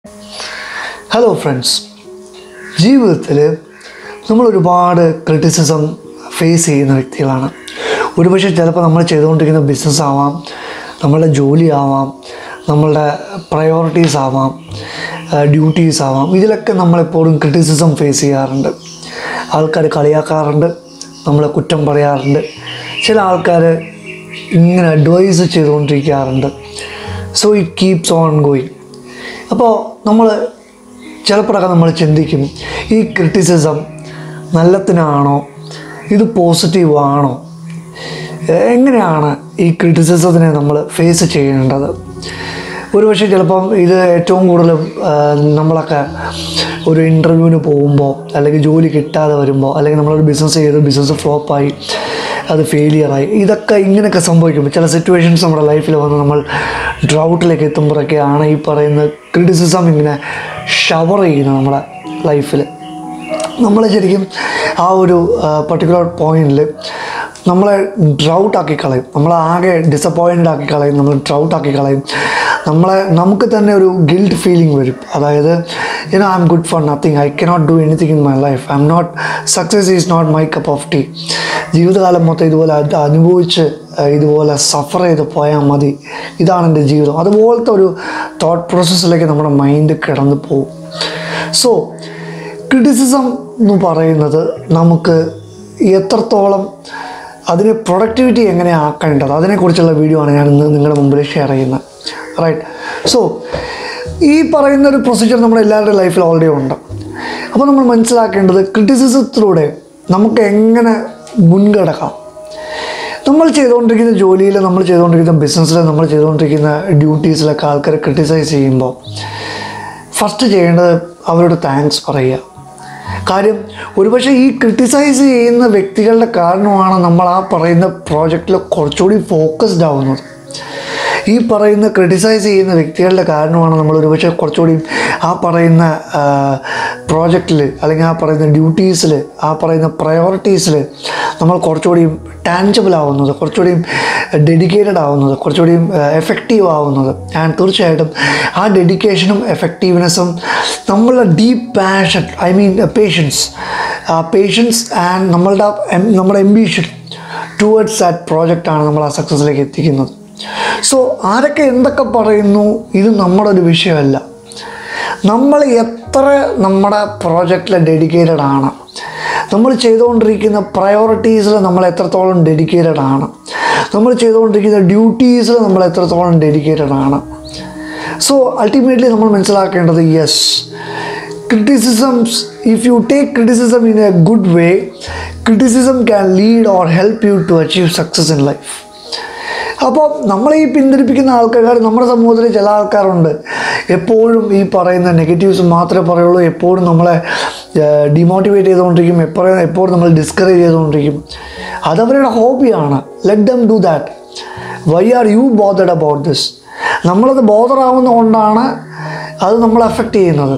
hello friends ജീവിതത്തിൽ നമ്മൾ ഒരുപാട് ക്രിറ്റിസിസം ഫേസ് ചെയ്യുന്ന വ്യക്തികളാണ് ഒരുപക്ഷെ ചിലപ്പോൾ നമ്മൾ ചെയ്തുകൊണ്ടിരിക്കുന്ന ബിസിനസ് ആവാം നമ്മളുടെ ജോലി ആവാം നമ്മളുടെ പ്രയോറിറ്റീസ് ആവാം ഡ്യൂട്ടീസ് ആവാം ഇതിലൊക്കെ നമ്മളെപ്പോഴും ക്രിറ്റിസിസം ഫേസ് ചെയ്യാറുണ്ട് ആൾക്കാർ കളിയാക്കാറുണ്ട് നമ്മളെ കുറ്റം പറയാറുണ്ട് ചില ആൾക്കാർ ഇങ്ങനെ അഡ്വൈസ് ചെയ്തുകൊണ്ടിരിക്കാറുണ്ട് so it keeps on going അപ്പോൾ നമ്മൾ ചിലപ്പോഴൊക്കെ നമ്മൾ ചിന്തിക്കും ഈ ക്രിറ്റിസിസം നല്ലത്തിനാണോ ഇത് പോസിറ്റീവ് ആണോ എങ്ങനെയാണ് ഈ ക്രിറ്റിസിസത്തിനെ നമ്മൾ ഫേസ് ചെയ്യേണ്ടത് ഒരുപക്ഷെ ചിലപ്പം ഇത് ഏറ്റവും കൂടുതലും ആ, നമ്മളൊക്കെ ഒരു ഇൻ്റർവ്യൂവിന് പോകുമ്പോൾ അല്ലെങ്കിൽ ജോലി കിട്ടാതെ വരുമ്പോൾ അല്ലെങ്കിൽ നമ്മളൊരു ബിസിനസ് ചെയ്ത് ബിസിനസ് ഫ്ലോപ്പായി അത് ഫെയിലിയറായി ഇതൊക്കെ ഇങ്ങനെയൊക്കെ സംഭവിക്കുമ്പോൾ ചില സിറ്റുവേഷൻസ് നമ്മുടെ ലൈഫിൽ വന്ന് നമ്മൾ ഡ്രൗട്ടിലേക്ക് എത്തുമ്പോഴൊക്കെയാണ് ഈ പറയുന്ന ക്രിറ്റിസിസം ഇങ്ങനെ ഷവർ ചെയ്യുന്നത് നമ്മുടെ ലൈഫിൽ നമ്മൾ ശരിക്കും ആ ഒരു പർട്ടിക്കുലർ പോയിന്റിൽ നമ്മളെ ഡ്രൗട്ട് ആക്കി കളയും നമ്മളെ ആകെ ഡിസപ്പോയിൻറ്റഡ് ആക്കി കളയും നമ്മൾ ഡ്രൗട്ട് ആക്കി കളയും നമ്മളെ നമുക്ക് തന്നെ ഒരു ഗിൽറ്റ് ഫീലിംഗ് വരും അതായത് you know I'm good for nothing I cannot do anything in my life I'm not success is not my cup of tea ജീവിതകാലം മൊത്തം ഇതുപോലെ അത് അനുഭവിച്ച് ഏഹ്, ഇതുപോലെ സഫർ ചെയ്ത് പോയാൽ മതി ഇതാണ് എൻ്റെ ജീവിതം അതുപോലത്തെ ഒരു തോട്ട് പ്രോസസ്സിലേക്ക് നമ്മുടെ മൈൻഡ് കിടന്നു പോകും സോ ക്രിറ്റിസിസം എന്ന് പറയുന്നത് നമുക്ക് എത്രത്തോളം അതിന് പ്രൊഡക്ടിവിറ്റി എങ്ങനെ ആക്കേണ്ടത് അതിനെക്കുറിച്ചുള്ള വീഡിയോ ആണ് ഞാൻ ഇന്ന് നിങ്ങളുടെ മുമ്പിൽ ഷെയർ ചെയ്യുന്നത് റൈറ്റ് സോ ഈ പറയുന്ന ഒരു പ്രൊസീജിയർ നമ്മുടെ എല്ലാവരുടെയും ലൈഫിൽ ഓൾറെഡി ഉണ്ട് അപ്പോൾ നമ്മൾ മനസ്സിലാക്കേണ്ടത് ക്രിറ്റിസിസത്തിലൂടെ നമുക്ക് എങ്ങനെ മുൻകടക്കാം നമ്മൾ ചെയ്തുകൊണ്ടിരിക്കുന്ന ജോലിയിൽ നമ്മൾ ചെയ്തുകൊണ്ടിരിക്കുന്ന ബിസിനസ്സിൽ നമ്മൾ ചെയ്തുകൊണ്ടിരിക്കുന്ന ഡ്യൂട്ടീസിലൊക്കെ ആൾക്കാരെ ക്രിട്ടിസൈസ് ചെയ്യുമ്പോൾ ഫസ്റ്റ് ചെയ്യേണ്ടത് അവരോട് താങ്ക്സ് പറയുക കാര്യം ഒരുപക്ഷെ ഈ ക്രിട്ടിസൈസ് ചെയ്യുന്ന വ്യക്തികളുടെ കാരണമാണ് നമ്മൾ ആ പറയുന്ന പ്രോജക്റ്റിൽ കുറച്ചുകൂടി ഫോക്കസ്ഡ് ആവുന്നത് ഈ പറയുന്ന ക്രിട്ടിസൈസ് ചെയ്യുന്ന വ്യക്തികളുടെ കാരണമാണ് നമ്മൾ ഒരുപക്ഷെ കുറച്ചുകൂടി ആ പറയുന്ന പ്രോജക്റ്റിൽ അല്ലെങ്കിൽ ആ പറയുന്ന ഡ്യൂട്ടീസിൽ ആ പറയുന്ന പ്രയോറിറ്റീസിൽ നമ്മൾ കുറച്ചുകൂടി ടാൻജബിൾ ആവുന്നത് കുറച്ചുകൂടി ഡെഡിക്കേറ്റഡ് ആവുന്നത് കുറച്ചുകൂടി എഫക്റ്റീവ് ആവുന്നത് ആൻഡ് തീർച്ചയായിട്ടും ആ ഡെഡിക്കേഷനും എഫക്റ്റീവ്നെസ്സും നമ്മളുടെ deep passion I mean patience patience and നമ്മളുടെ em- നമ്മുടെ എംബിഷൻ ടുവേർഡ്സ് ദാറ്റ് പ്രോജക്റ്റാണ് നമ്മൾ ആ സക്സസ്സിലേക്ക് എത്തിക്കുന്നത് സോ ആരൊക്കെ എന്തൊക്കെ പറയുന്നു ഇത് നമ്മുടെ ഒരു വിഷയമല്ല നമ്മൾ എത്ര നമ്മുടെ പ്രോജക്റ്റിൽ ഡെഡിക്കേറ്റഡ് ആണ് നമ്മൾ ചെയ്തുകൊണ്ടിരിക്കുന്ന പ്രയോറിറ്റീസിൽ നമ്മൾ എത്രത്തോളം ഡെഡിക്കേറ്റഡ് ആണ് നമ്മൾ ചെയ്തുകൊണ്ടിരിക്കുന്ന ഡ്യൂട്ടീസിൽ നമ്മൾ എത്രത്തോളം ഡെഡിക്കേറ്റഡ് ആണ് സോ അൾട്ടിമേറ്റ്ലി നമ്മൾ മനസ്സിലാക്കേണ്ടത് yes criticisms if you take criticism in a good way criticism can lead or help you to achieve success in life അപ്പോൾ നമ്മളെ ഈ പിന്തിരിപ്പിക്കുന്ന ആൾക്കാർ നമ്മുടെ സമൂഹത്തിൽ ചില ആൾക്കാരുണ്ട് എപ്പോഴും ഈ പറയുന്ന നെഗറ്റീവ്സ് മാത്രമേ പറയുള്ളൂ എപ്പോഴും നമ്മളെ ഡിമോട്ടിവേറ്റ് ചെയ്തുകൊണ്ടിരിക്കും എപ്പോഴും എപ്പോഴും നമ്മൾ ഡിസ്കറേജ് ചെയ്തുകൊണ്ടിരിക്കും അതവരുടെ ഹോബിയാണ് let them do that why are you bothered about this നമ്മളത് ബോധറാവുന്നതുകൊണ്ടാണ് അത് നമ്മളെ അഫക്റ്റ് ചെയ്യുന്നത്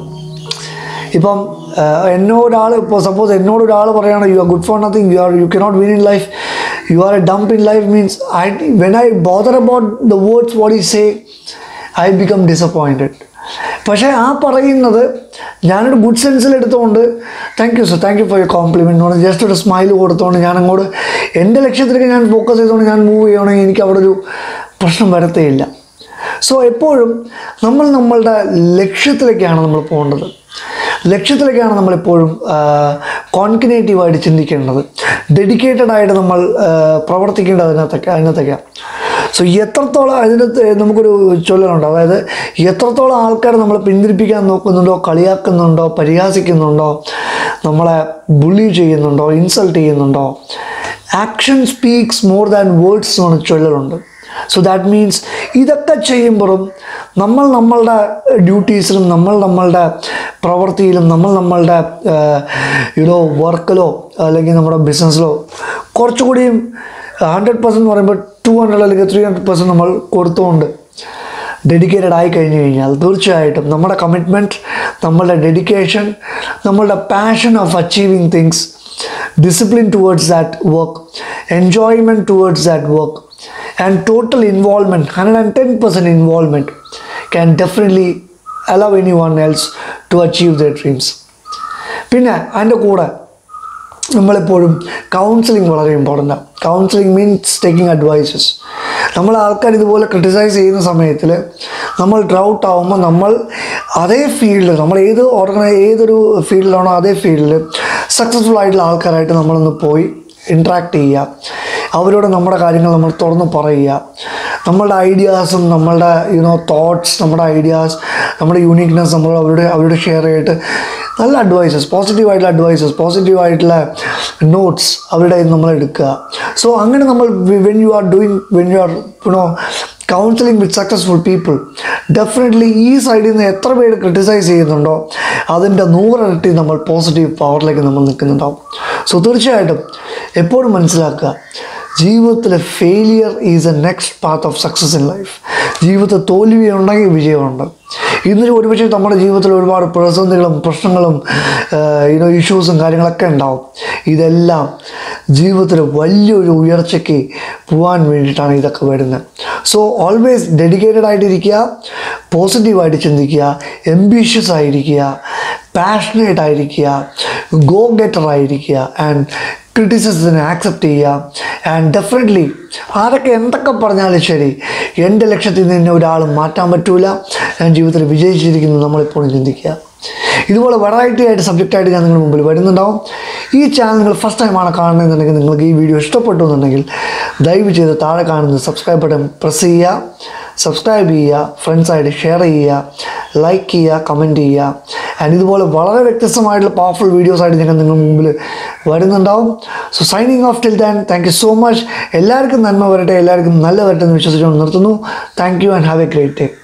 ഇപ്പം എന്നോട് ഒരാൾ ഇപ്പോൾ സപ്പോസ് എന്നോട് ഒരാൾ പറയുകയാണ് you are good for nothing you are you cannot win in life you are a dump in life means I when I bother about the words what he say I become disappointed പക്ഷേ ആ പറയുന്നത് ഞാനൊരു good സെൻസിൽ എടുത്തുകൊണ്ട് thank you sir thank you for your compliment പറഞ്ഞ് just ഒരു smile കൊടുത്തുകൊണ്ട് ഞാൻ അങ്ങോട്ട് എൻ്റെ ലക്ഷ്യത്തിലേക്ക് ഞാൻ ഫോക്കസ് ചെയ്തുകൊണ്ട് ഞാൻ മൂവ് ചെയ്യുകയാണെങ്കിൽ എനിക്ക് അവിടെ ഒരു പ്രശ്നം വരത്തേയില്ല സോ എപ്പോഴും നമ്മൾ നമ്മളുടെ ലക്ഷ്യത്തിലേക്കാണ് നമ്മൾ പോകേണ്ടത് ലക്ഷ്യത്തിലേക്കാണ് നമ്മളെപ്പോഴും കോൺഫിനേറ്റീവായിട്ട് ചിന്തിക്കേണ്ടത് ഡെഡിക്കേറ്റഡ് ആയിട്ട് നമ്മൾ ആ, പ്രവർത്തിക്കേണ്ടത് അതിനകത്തൊക്കെ അതിനകത്തൊക്കെയാണ് സോ എത്രത്തോളം അതിനകത്ത് നമുക്കൊരു ചൊല്ലലുണ്ട് അതായത് എത്രത്തോളം ആൾക്കാർ നമ്മളെ പിന്തിരിപ്പിക്കാൻ നോക്കുന്നുണ്ടോ കളിയാക്കുന്നുണ്ടോ പരിഹാസിക്കുന്നുണ്ടോ നമ്മളെ ബുള്ളി ചെയ്യുന്നുണ്ടോ ഇൻസൾട്ട് ചെയ്യുന്നുണ്ടോ action speaks more than words എന്ന് പറഞ്ഞ ചൊല്ലലുണ്ട് സോ ദാറ്റ് മീൻസ് ഇതൊക്കെ ചെയ്യുമ്പോഴും നമ്മൾ നമ്മളുടെ ഡ്യൂട്ടീസിലും നമ്മൾ നമ്മളുടെ പ്രവൃത്തിയിലും നമ്മൾ നമ്മളുടെ ഇടോ വർക്കിലോ അല്ലെങ്കിൽ നമ്മുടെ ബിസിനസ്സിലോ കുറച്ചുകൂടിയും ഹൺഡ്രഡ് പെർസെൻറ്റ് എന്ന് പറയുമ്പോൾ ടു ഹൺഡ്രഡ് അല്ലെങ്കിൽ ത്രീ ഹൺഡ്രഡ് പെർസെൻറ്റ് നമ്മൾ കൊടുത്തുകൊണ്ട് ഡെഡിക്കേറ്റഡ് ആയി കഴിഞ്ഞു കഴിഞ്ഞാൽ തീർച്ചയായിട്ടും നമ്മുടെ കമ്മിറ്റ്മെൻറ്റ് നമ്മളുടെ ഡെഡിക്കേഷൻ നമ്മളുടെ passion of achieving things discipline towards that work enjoyment towards that work and total involvement hundred and ten percent involvement can definitely allow anyone else to achieve the dreams പിന്നെ അതിൻ്റെ കൂടെ നമ്മളെപ്പോഴും counselling വളരെ important ആണ് counselling means taking advices നമ്മൾ ആൾക്കാർ ഇതുപോലെ criticise ചെയ്യുന്ന സമയത്തിൽ നമ്മൾ ഡ്രൗട്ട് ആവുമ്പോൾ നമ്മൾ അതേ ഫീൽഡിൽ നമ്മൾ ഏത് ഓർഗനൈ ഏതൊരു ഫീൽഡിലാണോ അതേ ഫീൽഡിൽ സക്സസ്ഫുൾ ആയിട്ടുള്ള ആൾക്കാരായിട്ട് നമ്മളൊന്ന് പോയി ഇൻട്രാക്ട് ചെയ്യുക അവരോട് നമ്മുടെ കാര്യങ്ങൾ നമ്മൾ തുറന്ന് പറയുക നമ്മളുടെ ഐഡിയാസും നമ്മളുടെ യുനോ തോട്ട്സ് നമ്മുടെ ഐഡിയാസ് നമ്മുടെ യൂണീക്നെസ് നമ്മൾ അവരുടെ അവരോട് ഷെയർ ചെയ്തിട്ട് നല്ല അഡ്വൈസസ് പോസിറ്റീവായിട്ടുള്ള അഡ്വൈസസ് പോസിറ്റീവായിട്ടുള്ള നോട്ട്സ് അവരുടെ കയ്യിൽ നിന്ന് നമ്മൾ എടുക്കുക സോ അങ്ങനെ നമ്മൾ when you are doing when you are you know counselling with successful people definitely ഈ സൈഡിൽ നിന്ന് എത്ര പേര് ക്രിട്ടിസൈസ് ചെയ്യുന്നുണ്ടോ അതിൻ്റെ നൂറിരട്ടി നമ്മൾ പോസിറ്റീവ് പവറിലേക്ക് നമ്മൾ നിൽക്കുന്നുണ്ടാവും സോ തീർച്ചയായിട്ടും എപ്പോഴും മനസ്സിലാക്കുക ജീവിതത്തിലെ failure is a next path of success in life ജീവിതത്തിൽ തോൽവി ഉണ്ടെങ്കിൽ വിജയമുണ്ട് ഇന്ന് ഒരുപക്ഷെ നമ്മുടെ ജീവിതത്തിൽ ഒരുപാട് പ്രതിസന്ധികളും പ്രശ്നങ്ങളും ഇനോ ഇഷ്യൂസും കാര്യങ്ങളൊക്കെ ഉണ്ടാവും ഇതെല്ലാം ജീവിതത്തിൽ വലിയൊരു ഉയർച്ചയ്ക്ക് പോകാൻ വേണ്ടിയിട്ടാണ് ഇതൊക്കെ വരുന്നത് സോ ഓൾവേസ് ഡെഡിക്കേറ്റഡ് ആയിട്ടിരിക്കുക പോസിറ്റീവായിട്ട് ചിന്തിക്കുക എംബീഷ്യസ് ആയിരിക്കുക പാഷനേറ്റ് ആയിരിക്കുക ഗോ ഗെറ്റർ ആയിരിക്കുക ആൻഡ് ക്രിറ്റിസിസത്തിനെ ആക്സെപ്റ്റ് ചെയ്യുക ആൻഡ് ഡെഫിനറ്റ്ലി ആരൊക്കെ എന്തൊക്കെ പറഞ്ഞാലും ശരി എൻ്റെ ലക്ഷ്യത്തിൽ നിന്ന് എന്നെ ഒരാളും മാറ്റാൻ പറ്റൂല ഞാൻ ജീവിതത്തിൽ വിജയിച്ചിരിക്കുന്നു നമ്മളിപ്പോഴും ചിന്തിക്കുക ഇതുപോലെ വെറൈറ്റി ആയിട്ട് സബ്ജക്റ്റായിട്ട് ഞാൻ നിങ്ങളുടെ മുമ്പിൽ വരുന്നുണ്ടാവും ഈ ചാനൽ നിങ്ങൾ ഫസ്റ്റ് ടൈമാണ് കാണുന്നതെന്നുണ്ടെങ്കിൽ നിങ്ങൾക്ക് ഈ വീഡിയോ ഇഷ്ടപ്പെട്ടു എന്നുണ്ടെങ്കിൽ ദയവ് ചെയ്ത് താഴെ കാണുന്ന സബ്സ്ക്രൈബ് ബട്ടൺ പ്രസ് ചെയ്യുക സബ്സ്ക്രൈബ് ചെയ്യുക ഫ്രണ്ട്സായിട്ട് ഷെയർ ചെയ്യുക ലൈക്ക് ചെയ്യുക കമൻറ്റ് ചെയ്യുക ആൻഡ് ഇതുപോലെ വളരെ വ്യത്യസ്തമായിട്ടുള്ള പവർഫുൾ വീഡിയോസ് ആയിട്ട് ഞങ്ങൾ നിങ്ങളുടെ മുമ്പിൽ വരുന്നുണ്ടാവും so signing off till then thank you so much എല്ലാവർക്കും നന്മ വരട്ടെ എല്ലാവർക്കും നല്ല വരട്ടെ എന്ന് വിശ്വസിച്ചുകൊണ്ട് നിർത്തുന്നു thank you and have a great day